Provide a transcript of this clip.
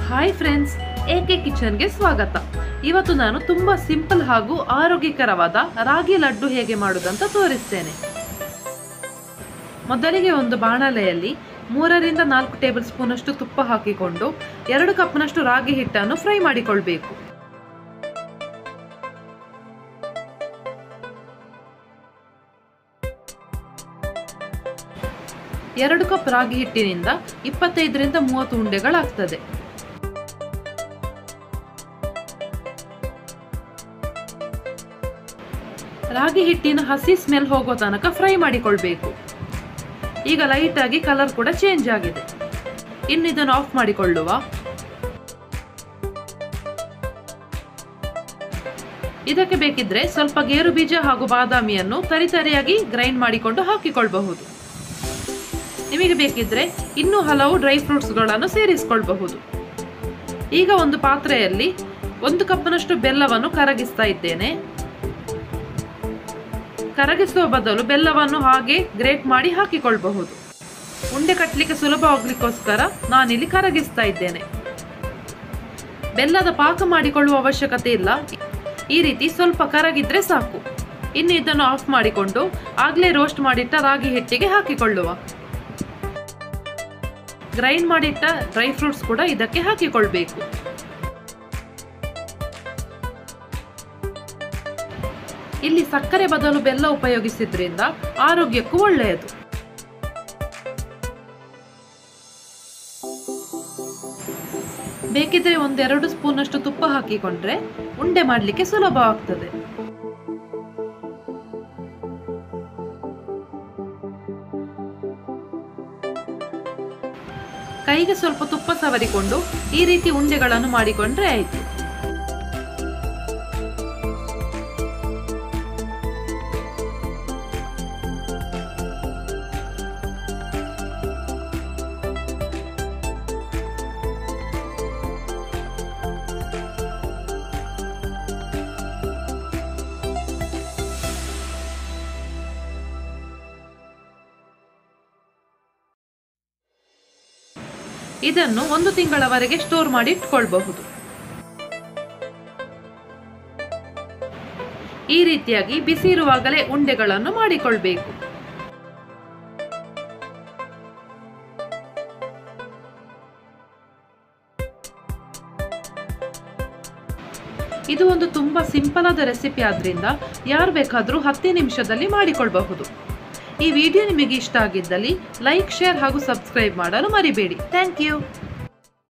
hi friends A K ಕಿಚನ್ಗೆ ಸ್ವಾಗತ ಇವತ್ತು ನಾನು ತುಂಬ ಸಿಂಪಲ್ ಹಾಗೂ ಆರೋಗ್ಯಕರವಾದ ರಾಗಿ ಲಡ್ಡು ಹೇಗೆ ಮಾಡುವುದಂತ ತೋರಿಸ್ತೇನೆ ಮೊದಲಿಗೆ ಒಂದು ಬಾಣಲೆಯಲ್ಲಿ ಮೂರರಿಂದ ನಾಲ್ಕು ಟೇಬಲ್ ಸ್ಪೂನಷ್ಟು ತುಪ್ಪ ಹಾಕಿಕೊಂಡು ಎರಡು ಕಪ್ನಷ್ಟು ರಾಗಿ ಹಿಟ್ಟನ್ನು ಫ್ರೈ ಮಾಡಿಕೊಳ್ಬೇಕು ಎರಡು ಕಪ್ ರಾಗಿ ಹಿಟ್ಟಿನಿಂದ ಇಪ್ಪತ್ತೈದರಿಂದ ಮೂವತ್ತು ಉಂಡೆಗಳಾಗ್ತದೆ ರಾಗಿ ಹಿಟ್ಟಿನ ಹಸಿ ಸ್ಮೆಲ್ ಹೋಗೋ ತನಕ ಫ್ರೈ ಮಾಡಿಕೊಳ್ಬೇಕು ಈಗ ಲೈಟ್ ಆಗಿ ಕಲರ್ ಕೂಡ ಚೇಂಜ್ ಆಗಿದೆ ಇನ್ನು ಇದನ್ನು ಆಫ್ ಮಾಡಿಕೊಳ್ಳುವ ಇದಕ್ಕೆ ಬೇಕಿದ್ರೆ ಸ್ವಲ್ಪ ಗೇರು ಬೀಜ ಹಾಗೂ ಬಾದಾಮಿಯನ್ನು ತರಿತರಿಯಾಗಿ ಗ್ರೈಂಡ್ ಮಾಡಿಕೊಂಡು ಹಾಕಿಕೊಳ್ಳಬಹುದು ನಿಮಗೆ ಬೇಕಿದ್ರೆ ಇನ್ನೂ ಹಲವು ಡ್ರೈ ಫ್ರೂಟ್ಸ್ಗಳನ್ನು ಸೇರಿಸಿಕೊಳ್ಳಬಹುದು ಈಗ ಒಂದು ಪಾತ್ರೆಯಲ್ಲಿ ಒಂದು ಕಪ್ನಷ್ಟು ಬೆಲ್ಲವನ್ನು ಕರಗಿಸ್ತಾ ಇದ್ದೇನೆ ಕರಗಿಸುವ ಬದಲು ಬೆಲ್ಲವನ್ನು ಹಾಗೆ ಗ್ರೇಟ್ ಮಾಡಿ ಹಾಕಿಕೊಳ್ಳಬಹುದು ಉಂಡೆ ಕಟ್ಟಲಿಕ್ಕೆ ಸುಲಭವಾಗ್ಲಿಕ್ಕೋಸ್ಕರ ನಾನಿಲ್ಲಿ ಕರಗಿಸ್ತಾ ಇದ್ದೇನೆ ಬೆಲ್ಲದ ಪಾಕ ಮಾಡಿಕೊಳ್ಳುವ ಅವಶ್ಯಕತೆ ಇಲ್ಲ ಈ ರೀತಿ ಸ್ವಲ್ಪ ಕರಗಿದ್ರೆ ಸಾಕು ಇನ್ನು ಇದನ್ನು ಆಫ್ ಮಾಡಿಕೊಂಡು ಆಗ್ಲೇ ರೋಸ್ಟ್ ಮಾಡಿಟ್ಟ ರಾಗಿ ಹಿಟ್ಟಿಗೆ ಹಾಕಿಕೊಳ್ಳುವ ಗ್ರೈಂಡ್ ಮಾಡಿಟ್ಟ ಡ್ರೈ ಫ್ರೂಟ್ಸ್ ಕೂಡ ಇದಕ್ಕೆ ಹಾಕಿಕೊಳ್ಬೇಕು ಇಲ್ಲಿ ಸಕ್ಕರೆ ಬದಲು ಬೆಲ್ಲ ಉಪಯೋಗಿಸಿದ್ರಿಂದ ಆರೋಗ್ಯಕ್ಕೂ ಒಳ್ಳೆಯದು ಬೇಕಿದ್ರೆ ಒಂದೆರಡು ಸ್ಪೂನ್ ಅಷ್ಟು ತುಪ್ಪ ಹಾಕಿಕೊಂಡ್ರೆ ಉಂಡೆ ಮಾಡಲಿಕ್ಕೆ ಸುಲಭವಾಗ್ತದೆ ಕೈಗೆ ಸ್ವಲ್ಪ ತುಪ್ಪ ಸವರಿಕೊಂಡು ಈ ರೀತಿ ಉಂಡೆಗಳನ್ನು ಮಾಡಿಕೊಂಡ್ರೆ ಆಯ್ತು ಇದನ್ನು ಒಂದು ತಿಂಗಳವರೆಗೆ ಸ್ಟೋರ್ ಮಾಡಿ ಇಟ್ಕೊಳ್ಬಹುದು ಈ ರೀತಿಯಾಗಿ ಬಿಸಿ ಇರುವಾಗಲೇ ಉಂಡೆಗಳನ್ನು ಮಾಡಿಕೊಳ್ಬೇಕು ಇದು ಒಂದು ತುಂಬಾ ಸಿಂಪಲ್ ಆದ ರೆಸಿಪಿ ಆದ್ರಿಂದ ಯಾರು ಬೇಕಾದರೂ ಹತ್ತೇ ನಿಮಿಷದಲ್ಲಿ ಮಾಡಿಕೊಳ್ಬಹುದು ಈ ವಿಡಿಯೋ ನಿಮಗೆ ಇಷ್ಟ ಆಗಿದ್ದಲ್ಲಿ ಲೈಕ್ ಶೇರ್ ಹಾಗೂ ಸಬ್ಸ್ಕ್ರೈಬ್ ಮಾಡಲು ಮರಿಬೇಡಿ ಥ್ಯಾಂಕ್ ಯು